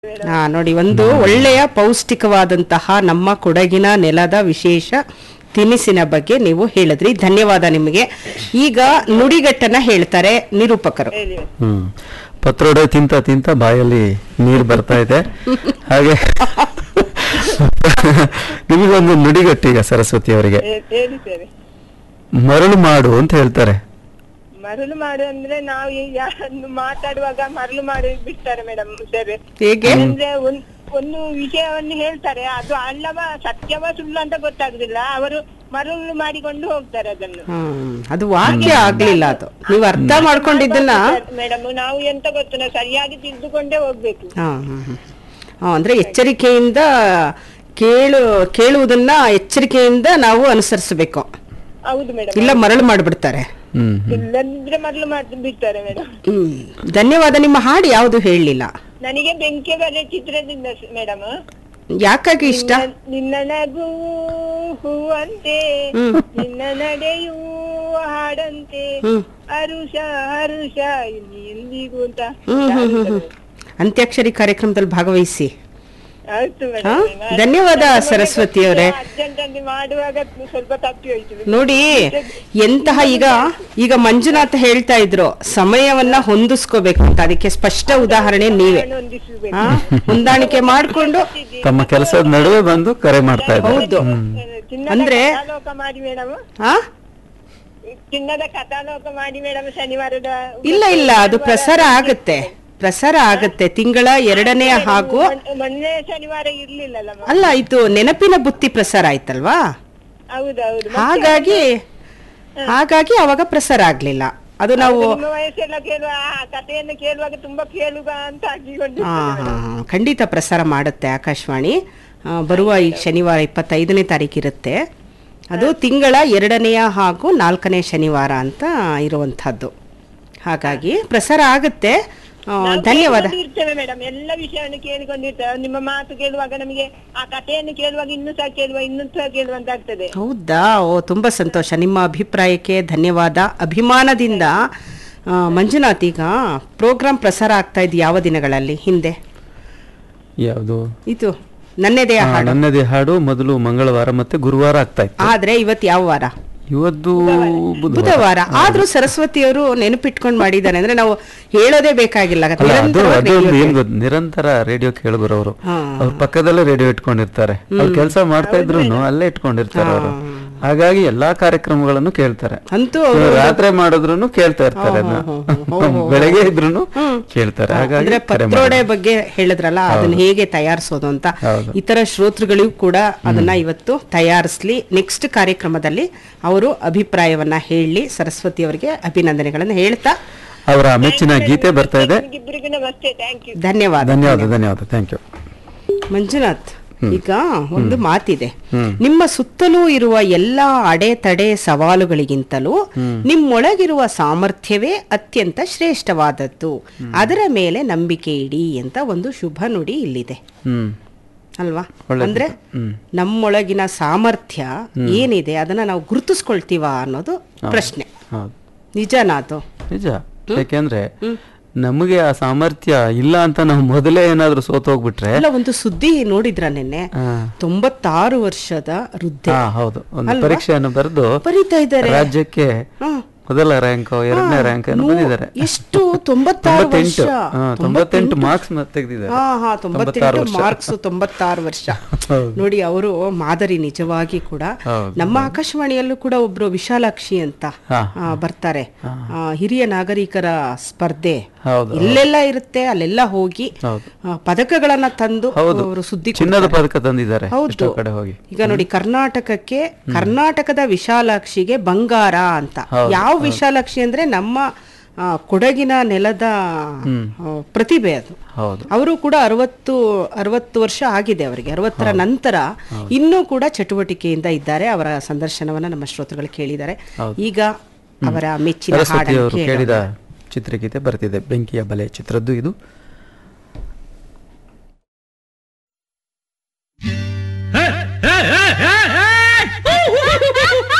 ಹಾ ನೋಡಿ ಒಂದು ಒಳ್ಳೆಯ ಪೌಷ್ಟಿಕವಾದಂತಹ ನಮ್ಮ ಕೊಡಗಿನ ನೆಲದ ವಿಶೇಷ ತಿನಿಸಿನ ಬಗ್ಗೆ ನೀವು ಹೇಳಿದ್ರಿ ಧನ್ಯವಾದ ನಿಮಗೆ ಈಗ ನುಡಿಗಟ್ಟನ್ನ ಹೇಳ್ತಾರೆ ನಿರೂಪಕರು ಹೇಳಿ ಹ್ಮ್ ಪತ್ರೊಡೆ ತಿಂತ ತಿಂತ ಬಾಯಲ್ಲಿ ನೀರು ಬರ್ತಾ ಇದೆ ಹಾಗೆ ನಿಮಗೊಂದು ನುಡಿಗಟ್ಟು ಈಗ ಸರಸ್ವತಿ ಅವರಿಗೆ ಹೇ- ಹೇಳಿ ಸರ್ ಮರಳು ಮಾಡು ಅಂತ ಹೇಳ್ತಾರೆ ಮರಳು ಮಾಡು ಅಂದ್ರೆ ನಾವು ಈ ಯಾರನ್ನು ಮಾತಾಡುವಾಗ ಮರಳು ಮಾಡಿ ಬಿಡ್ತಾರೆ ಮೇಡಮ್ ಸರ್ ಹೇಗೆ ಅಂದ್ರೆ ಒಂದ್- ಒಂದು ವಿಷಯವನ್ನು ಹೇಳ್ತಾರೆ ಅದು ಅಲ್ಲವ ಸತ್ಯವ ಸುಳ್ಳು ಅಂತ ಗೊತ್ತಾಗುದಿಲ್ಲ ಅವರು ಮರಳು ಮಾಡಿಕೊಂಡು ಹೋಗ್ತಾರೆ ಅದನ್ನು ಹ್ಮ್ ಅದು ವಾಕ್ಯ ಆಗ್ಲಿಲ್ಲ ಅದು ನೀವು ಅರ್ಥ ಮಾಡ್ಕೊಂಡಿದ್ದನ್ನ ಮೇಡಮ್ ನಾವು ಎಂತ ಗೊತ್ತಿಲ್ಲ ಸರಿಯಾಗಿ ತಿಳಿದುಕೊಂಡೇ ಹೋಗ್ಬೇಕು ಹಾ ಹ್ಮ್, ಹ್ಮ್. ಹಾ, ಅಂದ್ರೆ ಎಚ್ಚರಿಕೆಯಿಂದ ಕೇಳು ಕೇಳುವುದನ್ನ ಎಚ್ಚರಿಕೆಯಿಂದ ನಾವು ಅನುಸರಿಸಬೇಕು ಹೌದು ಮೇಡಮ್ ಇಲ್ಲ ಮರಳು ಮಾಡಿಬಿಡ್ತಾರೆ ಹ್ಮ್ ಹ್ಮ್. ಇಲ್ಲದಿದ್ರೆ ಮರಳು ಮಾಡಿ ಬಿಡ್ತಾರೆ ಮೇಡಮ್ ಹ್ಮ್ ಧನ್ಯವಾದ ನಿಮ್ಮ ಹಾಡು ಯಾವುದು ಹೇಳಲಿಲ್ಲ ನನಗೆ ಬೆಂಕಿ ಬರೆ ಚಿತ್ರದಿಂದ ಮೇಡಮ್ ಯಾಕಾಗಿ ಇಷ್ಟ ನಿನ್ನ ನಗು ಹೂವಂತೆ ಹ್ಮ್. ನಿನ್ನ ನಡೆಯೂ ಹಾಡಂತೆ ಹ್ಮ್ ಹರುಷ ಹರುಷ ಇಲ್ಲಿ ಎಂದಿಗೂ ಅಂತ ಹ್ಮ್ ಹ್ಮ್ ಹ್ಮ್ ಹ್ಮ್ ಅಂತ್ಯಾಕ್ಷರಿ ಕಾರ್ಯಕ್ರಮದಲ್ಲಿ ಭಾಗವಹಿಸಿ ಆಯ್ತು ಹಾ? ಮೇಡಮ್ ಧನ್ಯವಾದ ಸರಸ್ವತಿ ಅವರೇ ಅರ್ಜೆಂಟ್ ಅಲ್ಲಿ ಮಾಡುವಾಗ ಸ್ವಲ್ಪ ತಪ್ಪಿ ಹೋಯ್ತು ನೋಡಿ ಎಂತಹ ಈಗ ಈಗ ಮಂಜುನಾಥ ಹೇಳ್ತಾ ಇದ್ರು ಸಮಯವನ್ನ ಹೊಂದಿಸ್ಕೋಬೇಕು ಅಂತ ಅದಕ್ಕೆ ಸ್ಪಷ್ಟ ಉದಾಹರಣೆ ನೀವೇ ಹೊಂದಿಸಬೇಕು ಹಾ? ಹೊಂದಾಣಿಕೆ ಮಾಡ್ಕೊಂಡು ತಮ್ಮ ಕೆಲಸದ ನಡುವೆ ಬಂದು ಕರೆ ಮಾಡ್ತಾ ಇದ್ದಾರೆ ಹೌದು ಚಿನ್ನದ ಅಂದ್ರೆ- ಕಥಾಲೋಕ ಮಾಡಿ ಮೇಡಮ್ ಹಾ ಚಿನ್ನದ ಕಥಾಲೋಕ ಮಾಡಿ ಮೇಡಮ್ ಶನಿವಾರದ ಇಲ್ಲ ಇಲ್ಲ ಅದು ಪ್ರಸಾರ ಆಗುತ್ತೆ ಪ್ರಸಾರ ಆಗುತ್ತೆ ತಿಂಗಳ ಎರಡನೇ ಹಾಗೂ ಮೊನ್ನೆ- ಮೊನ್ನೆ ಶನಿವಾರ ಇರ್ಲಿಲ್ಲಲ್ಲ ಮ- ಅಲ್ಲ ಇದು ನೆನಪಿನ ಬುತ್ತಿ ಪ್ರಸಾರ ಆಯ್ತಲ್ವಾ ಹೌದೌದು ಹಾಗಾಗಿ ಹಾಗಾಗಿ ಅವಾಗ ಪ್ರಸಾರ ಆಗ್ಲಿಲ್ಲ ಅದು ನಾವು ನಿಮ್ಮ ವಯಸ್ಸೆಲ್ಲ ಕೇಳುವ ಆ ಕಥೆಯನ್ನು ಕೇಳುವಾಗ ತುಂಬಾ ಕೇಳುವ ಅಂತ ಹಾಕಿಕೊಂಡು ಹಾ ಹಾ ಹಾ. ಖಂಡಿತ ಪ್ರಸಾರ ಮಾಡುತ್ತೆ ಆಕಾಶವಾಣಿ ಆ, ಬರುವ ಈ ಶನಿವಾರ ಇಪ್ಪತ್ತೈದನೇ ತಾರೀಕು ಇರುತ್ತೆ ಅದು ತಿಂಗಳ ಎರಡನೆಯ ಹಾಗೂ ನಾಲ್ಕನೇ ಶನಿವಾರ ಅಂತ ಇರುವಂತಹದ್ದು ಹಾಗಾಗಿ ಪ್ರಸಾರ ಆಗುತ್ತೆ ಆ, ಧನ್ಯವಾದ ಇರ್ತೇವೆ ಮೇಡಮ್ ಎಲ್ಲ ವಿಷಯವನ್ನು ಕೇಳಿಕೊಂಡಿರ್ತೇವೆ ನಿಮ್ಮ ಮಾತು ಕೇಳುವಾಗ ನಮಗೆ ಆ ಕಥೆಯನ್ನು ಕೇಳುವಾಗ ಇನ್ನೂ ಸಹ ಕೇಳುವ ಇನ್ನೂ ಸಹ ಕೇಳುವ ಅಂತ ಆಗ್ತದೆ ಹೌದಾ ಓ ತುಂಬ ಸಂತೋಷ ನಿಮ್ಮ ಅಭಿಪ್ರಾಯಕ್ಕೆ ಧನ್ಯವಾದ ಅಭಿಮಾನದಿಂದ ಆ, ಮಂಜುನಾಥ್ ಈಗ ಪ್ರೋಗ್ರಾಂ ಪ್ರಸಾರ ಆಗ್ತಾ ಇದ್ದು ಯಾವ ದಿನಗಳಲ್ಲಿ ಹಿಂದೆ ಯಾವುದು ಇದು ನನ್ನೆದೆಯ ಆ, ಹಾಡು ನನ್ನದೇ ಹಾಡು ಮೊದಲು ಮಂಗಳವಾರ ಮತ್ತೆ ಗುರುವಾರ ಆಗ್ತಾ ಇತ್ತು ಆದ್ರೆ ಇವತ್ತು ಯಾವ ವಾರ ಇವತ್ತು ಬುಧವಾರ ಬುಧವಾರ ಆದ್ರೂ ಸರಸ್ವತಿಯವರು ನೆನಪಿಟ್ಕೊಂಡು ಮಾಡಿದ್ದಾರೆ ಅಂದ್ರೆ ನಾವು ಹೇಳೋದೇ ಬೇಕಾಗಿಲ್ಲ ಅಲ್ಲ ಅದು ನಿರಂತರವಾಗಿ ಅದು radio ಏನ್ ಗೊತ್ತ ನಿರಂತರ ರೇಡಿಯೋ ಕೇಳಿದ್ರು ಅವರು ಹಾ. ಅವ್ರ ಪಕ್ಕದಲ್ಲೇ ರೇಡಿಯೋ ಇಟ್ಕೊಂಡಿರ್ತಾರೆ ಅವ್ರು ಕೆಲಸ ಮಾಡ್ತಾ ಇದ್ರು ಅಲ್ಲೇ ಇಟ್ಕೊಂಡಿರ್ತಾರೆ ಅವರು ಹಾಗಾಗಿ ಎಲ್ಲಾ ಕಾರ್ಯಕ್ರಮಗಳನ್ನು ಕೇಳ್ತಾರೆ ಅಂತೂ ಇವ್ರು ರಾತ್ರಿ ಮಾಡಿದ್ರು ಕೇಳ್ತಾ ಇರ್ತಾರೆ ಅದನ್ನ ಬೆಳಗ್ಗೆ ಇದ್ರು ಕೇಳ್ತಾರೆ ಹಾಗಾಗಿ ಅಂದ್ರೆ ಕರೆ ಪತ್ರೋಡೆ ಬಗ್ಗೆ ಹೇಳಿದ್ರಲ್ಲ ಅದನ್ನ ಹೇಗೆ ತಯಾರಿಸೋದು ಅಂತ ಹೌದು. ಇತರ ಶ್ರೋತೃಗಳಿಗೂ ಕೂಡ ಅದನ್ನ ಇವತ್ತು ತಯಾರಿಸ್ಲಿ ನೆಕ್ಸ್ಟ್ ಕಾರ್ಯಕ್ರಮದಲ್ಲಿ ಅವರು ಅಭಿಪ್ರಾಯವನ್ನ ಹೇಳಿ ಸರಸ್ವತಿ ಅವರಿಗೆ ಅಭಿನಂದನೆಗಳನ್ನ ಹೇಳ್ತಾ ಅವರ ಮೆಚ್ಚಿನ ಗೀತೆ ಬರ್ತಾ ಇದೆ ನಿಮಗಿಬ್ಬರಿಗೂ ನಮಸ್ತೆ ಥ್ಯಾಂಕ್ ಯು ಧನ್ಯವಾದ ಧನ್ಯವಾದ ಧನ್ಯವಾದ ಥ್ಯಾಂಕ್ ಯು ಮಂಜುನಾಥ್ ಈಗ ಒಂದು ಮಾತಿದೆ ಹ್ಮ್. ನಿಮ್ಮ ಸುತ್ತಲೂ ಇರುವ ಎಲ್ಲಾ ಅಡೆತಡೆ ಸವಾಲುಗಳಿಗಿಂತಲೂ ನಿಮ್ಮೊಳಗಿರುವ ಸಾಮರ್ಥ್ಯವೇ ಅತ್ಯಂತ ಶ್ರೇಷ್ಠವಾದದ್ದು ಅದರ ಮೇಲೆ ನಂಬಿಕೆ ಇಡಿ ಅಂತ ಒಂದು ಶುಭ ನುಡಿ ಇಲ್ಲಿದೆ ಹ್ಮ್ ಅಲ್ವಾ ಒಳ್ಳೆದು. ಅಂದ್ರೆ ಹ್ಮ್. ನಮ್ಮೊಳಗಿನ ಸಾಮರ್ಥ್ಯ ಏನಿದೆ ಅದನ್ನ ನಾವು ಗುರುತಿಸ್ಕೊಳ್ತೀವ ಅನ್ನೋದು ಪ್ರಶ್ನೆ ಹೌದು ನಿಜನಾ ಅದು ನಿಜ ಯಾಕೆಂದ್ರೆ ನಮಗೆ ಆ ಸಾಮರ್ಥ್ಯ ಇಲ್ಲ ಅಂತ ನಾವು ಮೊದಲೇ ಏನಾದ್ರೂ ಸೋತ್ ಹೋಗ್ಬಿಟ್ರೆ ಅಲ್ಲ ಒಂದು ಸುದ್ದಿ ನೋಡಿದ್ರ ನಿನ್ನೆ ಹಾ. ತೊಂಬತ್ತಾರು ವರ್ಷದ ವೃದ್ಧೆ ಹಾ ಹೌದು ಒಂದು ಅಲ್ವಾ? ಪರೀಕ್ಷೆಯನ್ನು ಬರೆದು ಬರೀತಾ ಇದ್ದಾರೆ ರಾಜ್ಯಕ್ಕೆ ಹಾ. ಮೊದಲ ರ್ಯಾಂಕ್ ಎರಡನೇ ರ್ಯಾಂಕ್ ಅನ್ನು ನೂ- ಬಂದಿದ್ದಾರೆ ಎಷ್ಟು ತೊಂಬತ್ತಾರು ವರ್ಷ ತೊಂಬತ್ತೆಂಟು ಹಾ, ತೊಂಬತ್ತೆಂಟು ಮಾರ್ಕ್ಸ್ ತೆಗೆದಿದ್ದಾರೆ ಹಾ ಹಾ ತೊಂಬತ್ತಾರು ತೊಂಬತ್ತೆಂಟು ವರ್ಷ. ಮಾರ್ಕ್ಸ್ ತೊಂಬತ್ತಾರು ವರ್ಷ ಹೌದು. ನೋಡಿ ಅವರು ಮಾದರಿ ನಿಜವಾಗಿ ಕೂಡ ಹೌದು, ನಮ್ಮ ಆಕಾಶವಾಣಿಯಲ್ಲೂ ಕೂಡ ಒಬ್ರು ವಿಶಾಲಾಕ್ಷಿ ಅಂತ ಹಾ, ಆ, ಬರ್ತಾರೆ ಆ, ಹಿರಿಯ ನಾಗರಿಕರ ಸ್ಪರ್ಧೆ ಹೌದು ಎಲ್ಲೆಲ್ಲ ಇರುತ್ತೆ ಅಲ್ಲೆಲ್ಲ ಹೋಗಿ ಹೌದು ಆ, ಪದಕಗಳನ್ನ ತಂದು ಹೌದು ಅವರು ಸುದ್ದಿ ಚಿನ್ನದ ಕೊಡ್ತಾರೆ. ಪದಕ ತಂದಿದ್ದಾರೆ ಹೌದು ಎಷ್ಟೋ ಕಡೆ ಹೋಗಿ ಈಗ ನೋಡಿ ಕರ್ನಾಟಕಕ್ಕೆ ಕರ್ನಾಟಕದ ವಿಶಾಲಾಕ್ಷಿಗೆ ಬಂಗಾರ ಅಂತ ಹೌದು, ಯಾವ ವಿಶಾಲಾಕ್ಷಿ ಅಂದ್ರೆ ನಮ್ಮ ಆ, ಕೊಡಗಿನ ನೆಲದ ಆ, ಪ್ರತಿಭೆ ಅದು ಹೌದು ಅವರು ಕೂಡ ಅರವತ್ತು ಅರವತ್ತು ವರ್ಷ ಆಗಿದೆ ಅವರಿಗೆ ಅರವತ್ತರ ನಂತರ ಇನ್ನೂ ಕೂಡ ಚಟುವಟಿಕೆಯಿಂದ ಇದ್ದಾರೆ ಅವರ ಸಂದರ್ಶನವನ್ನ ನಮ್ಮ ಶ್ರೋತೃಗಳು ಕೇಳಿದ್ದಾರೆ ಈಗ ಅವರ ಮೆಚ್ಚಿನ ಸರಸ್ವತಿ ಹಾಡನ್ನು ಅವರು ಕೇಳೋಣ. ಕೇಳಿದ ಚಿತ್ರಗೀತೆ ಬರ್ತಿದೆ ಬೆಂಕಿಯ ಬಲೆ ಚಿತ್ರದ್ದು ಇದು